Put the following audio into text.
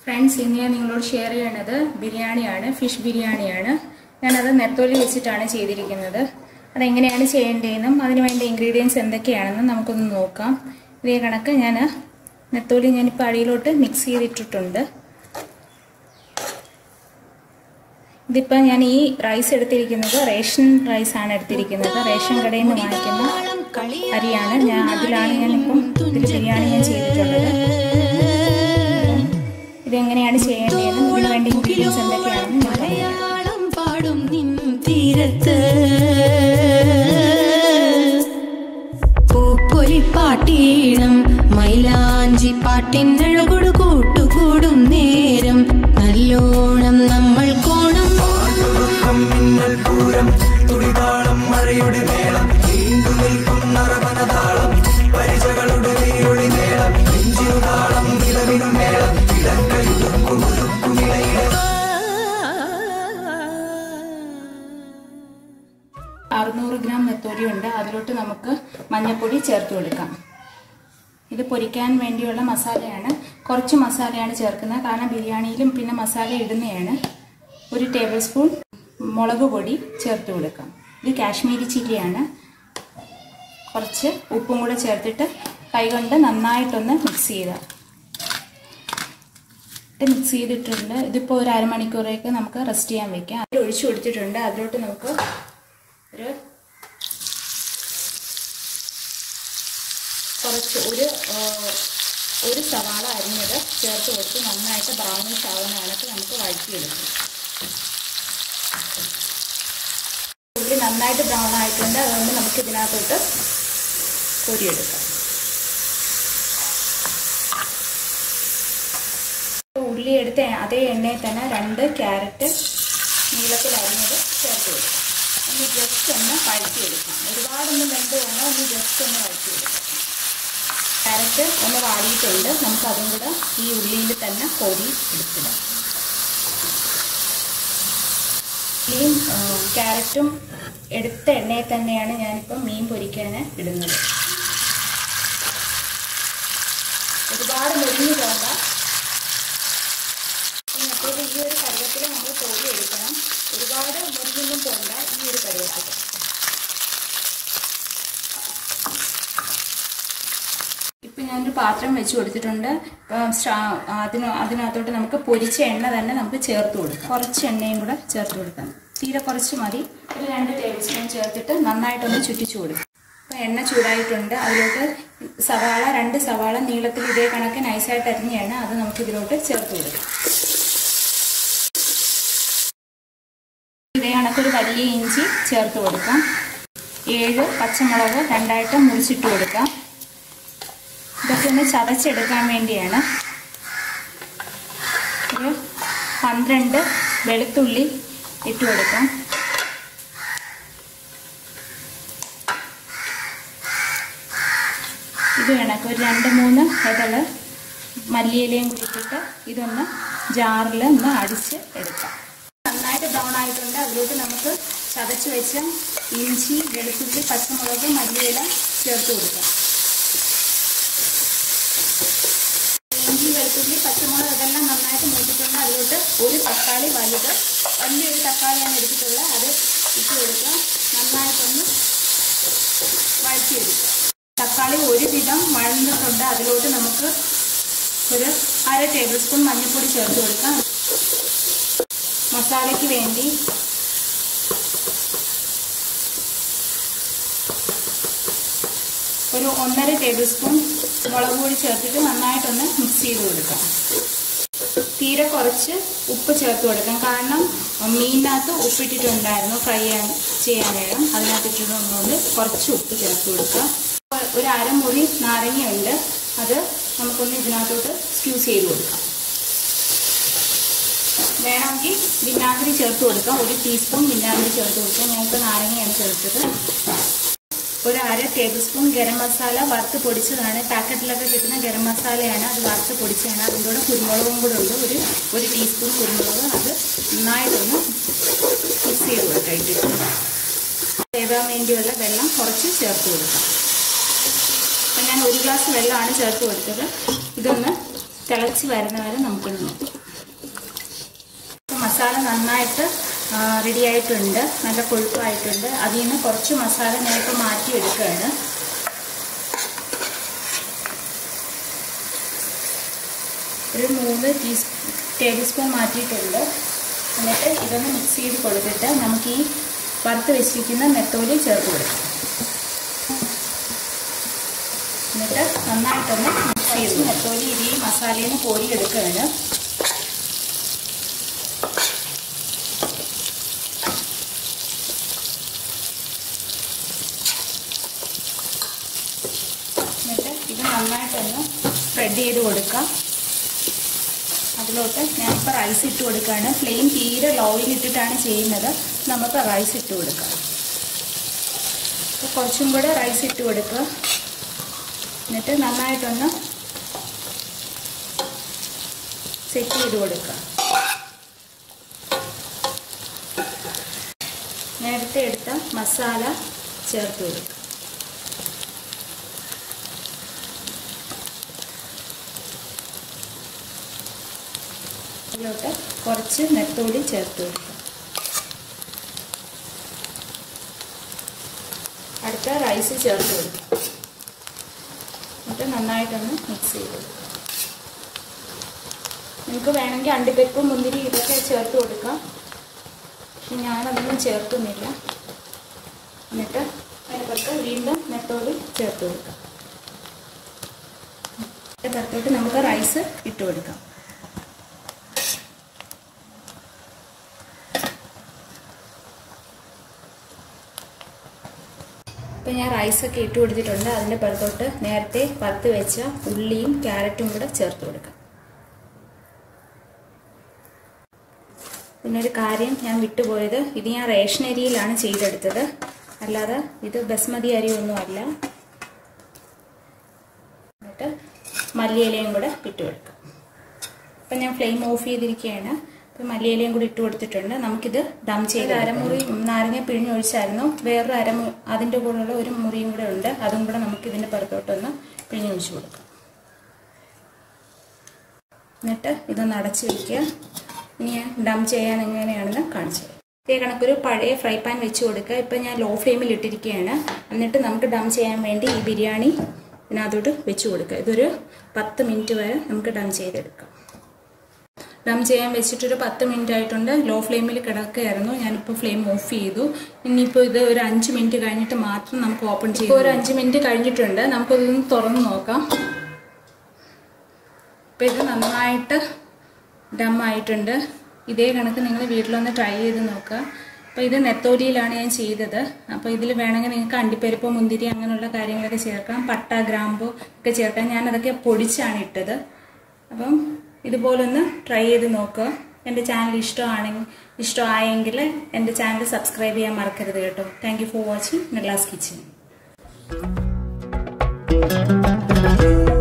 friends ഇന്ന് ഞാൻ നിങ്ങളോട് ഷെയർ ചെയ്യണത് ബിരിയാണിയാണ് ഫിഷ് ബിരിയാണിയാണ് ഞാനത് നെത്തോലി വെച്ചിട്ടാണ് ചെയ്തിരിക്കുന്നത് അതെങ്ങനെയാണ് ചെയ്യേണ്ടതെന്നും അതിന് വേണ്ട ഇൻഗ്രീഡിയൻസ് എന്തൊക്കെയാണെന്നും നമുക്കൊന്ന് നോക്കാം ഇതേ കണക്ക് ഞാൻ നെത്തോലി ഞാനിപ്പോൾ അടിയിലോട്ട് മിക്സ് ചെയ്തിട്ടിട്ടുണ്ട് ഇതിപ്പോൾ ഞാൻ ഈ റൈസ് എടുത്തിരിക്കുന്നത് റേഷൻ റൈസ് ആണ് എടുത്തിരിക്കുന്നത് റേഷൻ കടയിൽ നിന്ന് വാങ്ങിക്കുന്ന അരിയാണ് ഞാൻ അതിലാണ് ഞാനിപ്പം ഇതിൽ ബിരിയാണി ഞാൻ ചെയ്തിട്ടുള്ളത് ഇതെങ്ങനെയാണ് ചെയ്യേണ്ടതെന്നും ഇതിന് വേണ്ട ഇൻഗ്രീഡിയൻസ് എന്തൊക്കെയാണെന്ന് ഞാൻ പറയാം മലയാളം പാടും നിൻ തീരത്ത് പൂപ്പൊലിപ്പാട്ടീണം മൈലാഞ്ചി പാട്ടിനഴകൊടു കൂട്ടുകൂടും നേരം നല്ലോണം നമ്മൾ കോണം പാട്ടുറുക്കം മിന്നൽ പൂരം തുടിതാളം മഴയുടെ മേളം നീണ്ടു നിൽക്കും നറവനതാളം പരിചകളുടെ നീയൊളി മേളം നെഞ്ചിനു താളം നിലവിനു മേളം ഇടക്കയുടുക്കും ഉടുക്കുമിളയിലെ അറുന്നൂറ് ഗ്രാം നെത്തോലി ഉണ്ട് അതിലോട്ട് നമുക്ക് മഞ്ഞൾപ്പൊടി ചേർത്ത് കൊടുക്കാം ഇത് പൊരിക്കാൻ വേണ്ടിയുള്ള മസാലയാണ് കുറച്ച് മസാലയാണ് ചേർക്കുന്നത് കാരണം ബിരിയാണിയിലും പിന്നെ മസാല ഇടുന്നതാണ് ഒരു ടേബിൾ സ്പൂൺ മുളക് പൊടി ചേർത്ത് കൊടുക്കാം ഇത് കാശ്മീരി ചില്ലിയാണ് കുറച്ച് ഉപ്പും കൂടെ ചേർത്തിട്ട് കൈകൊണ്ട് നന്നായിട്ടൊന്ന് മിക്സ് ചെയ്യുക ഇത് മിക്സ് ചെയ്തിട്ടുണ്ട് ഇതിപ്പോൾ ഒരു അരമണിക്കൂറേക്ക് നമുക്ക് റെസ്റ്റ് ചെയ്യാൻ വെക്കാം അതിൽ ഒഴിച്ചു കൊടുത്തിട്ടുണ്ട് അതിലോട്ട് നമുക്ക് ഒരു കുറച്ച് ഒരു ആ, ഒരു സവാള അരിഞ്ഞത് ചേർത്ത് കൊടുത്ത് നന്നായിട്ട് ബ്രൗണിഷ് ആവുന്ന കണക്ക് നമുക്ക് വഴറ്റിയെടുക്കാം ഉള്ളി നന്നായിട്ട് ബ്രൗൺ ആയിട്ടുണ്ട് അതുകൊണ്ട് നമുക്ക് ഇതിനകത്തോട്ട് കോരിയെടുക്കാം ഉള്ളി എടുത്ത അതേ എണ്ണയിൽ തന്നെ രണ്ട് ക്യാരറ്റ് നീളത്തിൽ അരിഞ്ഞത് ചേർത്ത് കൊടുക്കാം ഒന്ന് ജസ്റ്റ് ഒന്ന് വഴറ്റിയെടുക്കാം ഒരുപാടൊന്നും വെന്ത് വേണം ഒന്ന് ജസ്റ്റ് ഒന്ന് വഴറ്റിയെടുക്കാം ക്യാരറ്റ് ഒന്ന് വാടിയിട്ടുണ്ട് നമുക്ക് അതും കൂടെ ഈ ഉള്ളിയിൽ തന്നെ കോരി എടുത്തിടാം ഉള്ളിയും ആ, ക്യാരറ്റും എടുത്ത എണ്ണയിൽ തന്നെയാണ് ഞാനിപ്പം മീൻ പൊരിക്കാൻ ഇടുന്നത് ഒരുപാട് മുരിഞ്ഞു പോകണ്ട മറ്റേത് ഈ ഒരു പരുവത്തിൽ നമ്മൾ കോരി എടുക്കണം ഒരുപാട് മുരിഞ്ഞൊന്നും പോകണ്ട ഈ ഒരു പരുവത്തിൽ ഇപ്പം ഞാനൊരു പാത്രം വെച്ച് കൊടുത്തിട്ടുണ്ട് ഇപ്പം സ്റ്റാ- അതിന് അതിനകത്തോട്ട് നമുക്ക് പൊരിച്ച എണ്ണ തന്നെ നമുക്ക് ചേർത്ത് കൊടുക്കാം കുറച്ച് എണ്ണയും കൂടെ ചേർത്ത് കൊടുക്കാം തീരെ കുറച്ച് മതി ഒരു രണ്ട് ടേബിൾ സ്പൂൺ ചേർത്തിട്ട് നന്നായിട്ടൊന്ന് ചുറ്റിച്ചു കൊടുക്കും അപ്പോൾ എണ്ണ ചൂടായിട്ടുണ്ട് അതിലോട്ട് സവാള രണ്ട് സവാള നീളത്തിൽ ഇതേ കണക്ക് നൈസായിട്ട് അരിഞ്ഞ എണ്ണ അത് നമുക്ക് ഇതിലോട്ട് ചേർത്ത് കൊടുക്കാം ഇതേ കണക്കൊരു വലിയ ഇഞ്ചി ചേർത്ത് കൊടുക്കാം ഏഴ് പച്ചമുളക് രണ്ടായിട്ട് മുറിച്ചിട്ട് കൊടുക്കാം ഇതൊക്കെ ഒന്ന് ചതച്ചെടുക്കാൻ വേണ്ടിയാണ് ഒരു പന്ത്രണ്ട് വെളുത്തുള്ളി ഇട്ട് കൊടുക്കാം ഇത് കണക്ക് ഒരു രണ്ട് മൂന്ന് ഇതള് മല്ലിയിലയും കൂടി ഇട്ടിട്ട് ഇതൊന്ന് ജാറിൽ ഒന്ന് അടിച്ച് എടുക്കാം നന്നായിട്ട് ബ്രൗൺ ആയിട്ടുണ്ട് അതിലോട്ട് നമുക്ക് ചതച്ച് വെച്ച ഇഞ്ചി വെളുത്തുള്ളി പച്ചമുളക് മല്ലിയില ചേർത്ത് കൊടുക്കാം ഇഞ്ചി വെളുത്തുള്ളി പച്ചമുളക് ഇതെല്ലാം നന്നായിട്ട് മൂട്ടിട്ടുണ്ട് അതിലോട്ട് ഒരു തക്കാളി വലുത് വലിയൊരു തക്കാളിയാണ് എടുത്തിട്ടുള്ളത് അത് ഇട്ട് കൊടുക്കുക നന്നായിട്ടൊന്ന് വഴറ്റിയെടുക്കുക തക്കാളി ഒരുവിധം വഴന്നിട്ടുണ്ട് അതിലോട്ട് നമുക്ക് ഒരു അര ടേബിൾ സ്പൂൺ മഞ്ഞൾപ്പൊടി ചേർത്ത് കൊടുക്കാം മസാലയ്ക്ക് വേണ്ടി ഒരു ഒന്നര ടേബിൾ സ്പൂൺ മുളക് പൊടി ചേർത്തിട്ട് നന്നായിട്ടൊന്ന് മിക്സ് ചെയ്ത് കൊടുക്കാം തീരെ കുറച്ച് ഉപ്പ് ചേർത്ത് കൊടുക്കാം കാരണം മീനിനകത്ത് ഉപ്പിട്ടിട്ടുണ്ടായിരുന്നു ഫ്രൈ ചെയ്യാൻ ചെയ്യാനായിട്ട് അതിനകത്ത് ഇട്ടിട്ടുള്ളതുകൊണ്ട് കുറച്ച് ഉപ്പ് ചേർത്ത് കൊടുക്കാം ഒരു അരമുറി നാരങ്ങയുണ്ട് അത് നമുക്കൊന്ന് ഇതിനകത്തോട്ട് സ്ക്യൂസ് ചെയ്ത് കൊടുക്കാം വേണമെങ്കിൽ വിനാഗിരി ചേർത്ത് കൊടുക്കാം ഒരു ടീസ്പൂൺ വിനാഗിരി ചേർത്ത് കൊടുക്കാം ഞങ്ങൾക്ക് നാരങ്ങയാണ് ചേർത്തത് ഒരു അര ടേബിൾ സ്പൂൺ ഗരം മസാല വറുത്ത് പൊടിച്ചതാണ് പാക്കറ്റിലൊക്കെ കിട്ടുന്ന ഗരം മസാലയാണ് അത് വറുത്ത് പൊടിച്ചതാണ് അതിൻ്റെ കൂടെ കുരുമുളകും കൂടെ ഉണ്ട് ഒരു ഒരു ടീസ്പൂൺ കുരുമുളക് അത് നന്നായിട്ടൊന്ന് മിക്സ് ചെയ്ത് കൊടുക്കാം ഇട്ടിട്ട് വേവാൻ വേണ്ടിയുള്ള വെള്ളം കുറച്ച് ചേർത്ത് കൊടുക്കാം അപ്പം ഞാൻ ഒരു ഗ്ലാസ് വെള്ളമാണ് ചേർത്ത് കൊടുത്തത് ഇതൊന്ന് തിളച്ച് വരുന്ന വരെ നമുക്കൊന്ന് നോക്കാം മസാല നന്നായിട്ട് റെഡി ആയിട്ടുണ്ട് നല്ല കൊഴുപ്പായിട്ടുണ്ട് അതിൽ നിന്ന് കുറച്ച് മസാല ഞാനിപ്പോൾ മാറ്റിയെടുക്കുകയാണ് ഒരു മൂന്ന് ടീ ടേബിൾ സ്പൂൺ മാറ്റിയിട്ടുണ്ട് എന്നിട്ട് ഇതൊന്ന് മിക്സ് ചെയ്ത് കൊടുത്തിട്ട് നമുക്ക് ഈ വറുത്ത് വെച്ചിരിക്കുന്ന നെത്തോലി ചേർത്ത് കൊടുക്കാം എന്നിട്ട് നന്നായിട്ടൊന്ന് മിക്സ് ചെയ്ത് നെത്തോലി ഇത് ഈ മസാലയിൽ നിന്ന് കോരിയെടുക്കുകയാണ് എന്നിട്ട് ഇത് നന്നായിട്ടൊന്ന് സ്പ്രെഡ് ചെയ്ത് കൊടുക്കാം അതിലോട്ട് ഞാനിപ്പോൾ റൈസ് ഇട്ട് കൊടുക്കുകയാണ് ഫ്ലെയിം തീരെ ലോയിൽ ഇട്ടിട്ടാണ് ചെയ്യുന്നത് നമുക്ക് റൈസ് ഇട്ട് കൊടുക്കാം അപ്പോൾ കുറച്ചും കൂടെ റൈസ് ഇട്ട് കൊടുക്കുക എന്നിട്ട് നന്നായിട്ടൊന്ന് സെറ്റ് ചെയ്ത് കൊടുക്കുക നേരത്തെ എടുത്ത മസാല ചേർത്ത് കൊടുക്കുക ഇതിലോട്ട് കുറച്ച് നെത്തോലി ചേർത്ത് കൊടുക്കുക അടുത്ത റൈസ് ചേർത്ത് കൊടുക്കുക എന്നിട്ട് നന്നായിട്ടൊന്ന് മിക്സ് ചെയ്ത് കൊടുക്കുക നിങ്ങൾക്ക് വേണമെങ്കിൽ അണ്ടിപ്പരിപ്പ് മുന്തിരി ഇതൊക്കെ ചേർത്ത് കൊടുക്കാം പക്ഷെ ഞാനതൊന്നും ചേർക്കുന്നില്ല എന്നിട്ട് അതിനകത്ത് വീണ്ടും നെത്തോലി ചേർത്ത് കൊടുക്കാം പുറത്തോട്ട് നമുക്ക് റൈസ് ഇട്ട് കൊടുക്കാം ഇപ്പം ഞാൻ റൈസൊക്കെ ഇട്ട് കൊടുത്തിട്ടുണ്ട് അതിൻ്റെ പുറത്തോട്ട് നേരത്തെ വറുത്ത് വെച്ച ഉള്ളിയും ക്യാരറ്റും കൂടെ ചേർത്ത് കൊടുക്കാം പിന്നെ ഒരു കാര്യം ഞാൻ വിട്ടുപോയത് ഇത് ഞാൻ റേഷൻ അരിയിലാണ് ചെയ്തെടുത്തത് അല്ലാതെ ഇത് ബസ്മതി അരി ഒന്നും അല്ല എന്നിട്ട് മല്ലിയിലയും കൂടെ ഇട്ട് കൊടുക്കാം അപ്പം ഞാൻ ഫ്ലെയിം ഓഫ് ചെയ്തിരിക്കുകയാണ് ഇപ്പം മല്ലിയിലയും കൂടി ഇട്ട് കൊടുത്തിട്ടുണ്ട് നമുക്കിത് ദം ചെയ്ത് അരമുറി നാരങ്ങ പിഴിഞ്ഞൊഴിച്ചായിരുന്നു വേറൊരു അരമു അതിൻ്റെ കൂടെയുള്ള ഒരു മുറിയും കൂടെ ഉണ്ട് അതും കൂടെ നമുക്ക് ഇതിൻ്റെ പുറത്തോട്ടൊന്ന് പിഴിഞ്ഞൊഴിച്ച് കൊടുക്കാം എന്നിട്ട് ഇതൊന്ന് അടച്ച് വയ്ക്കുക ഇനി ഞാൻ ഡം ചെയ്യാൻ എങ്ങനെയാണെന്ന് കാണിച്ചു തരാം ഇതേ കണക്കൊരു പഴയ ഫ്രൈ പാൻ വെച്ച് കൊടുക്കുക ഇപ്പം ഞാൻ ലോ ഫ്ലെയിമിൽ ഇട്ടിരിക്കുകയാണ് എന്നിട്ട് നമുക്ക് ഡം ചെയ്യാൻ വേണ്ടി ഈ ബിരിയാണി ഇതിനകത്തോട്ട് വെച്ച് കൊടുക്കുക ഇതൊരു പത്ത് മിനിറ്റ് വരെ നമുക്ക് ഡം ചെയ്തെടുക്കാം ഡം ചെയ്യാൻ വെച്ചിട്ടൊരു പത്ത് മിനിറ്റ് ആയിട്ടുണ്ട് ലോ ഫ്ലെയിമിൽ കിടക്കുകയായിരുന്നു ഞാനിപ്പോൾ ഫ്ലെയിം ഓഫ് ചെയ്തു ഇനിയിപ്പോൾ ഇത് ഒരു അഞ്ച് മിനിറ്റ് കഴിഞ്ഞിട്ട് മാത്രം നമുക്ക് ഓപ്പൺ ചെയ്യാം ഇപ്പോൾ ഒരു അഞ്ച് മിനിറ്റ് കഴിഞ്ഞിട്ടുണ്ട് നമുക്കിതൊന്ന് തുറന്ന് നോക്കാം ഇപ്പോൾ ഇത് നന്നായിട്ട് ഡം ആയിട്ടുണ്ട് ഇതേ കണക്ക് നിങ്ങൾ വീട്ടിലൊന്ന് ട്രൈ ചെയ്ത് നോക്കുക അപ്പോൾ ഇത് നെത്തോലിയിലാണ് ഞാൻ ചെയ്തത് അപ്പോൾ ഇതിൽ വേണമെങ്കിൽ നിങ്ങൾക്ക് അണ്ടിപ്പരിപ്പ് മുന്തിരി അങ്ങനെയുള്ള കാര്യങ്ങളൊക്കെ ചേർക്കാം പട്ട ഗ്രാമ്പു ഒക്കെ ചേർക്കാം ഞാനതൊക്കെ പൊടിച്ചാണ് ഇട്ടത് അപ്പം ഇതുപോലൊന്ന് ട്രൈ ചെയ്ത് നോക്കുക എൻ്റെ ചാനൽ ഇഷ്ടമാണെങ്കിൽ ഇഷ്ടമായെങ്കിൽ എൻ്റെ ചാനൽ സബ്സ്ക്രൈബ് ചെയ്യാൻ മറക്കരുത് കേട്ടോ thank you for watching Nella's kitchen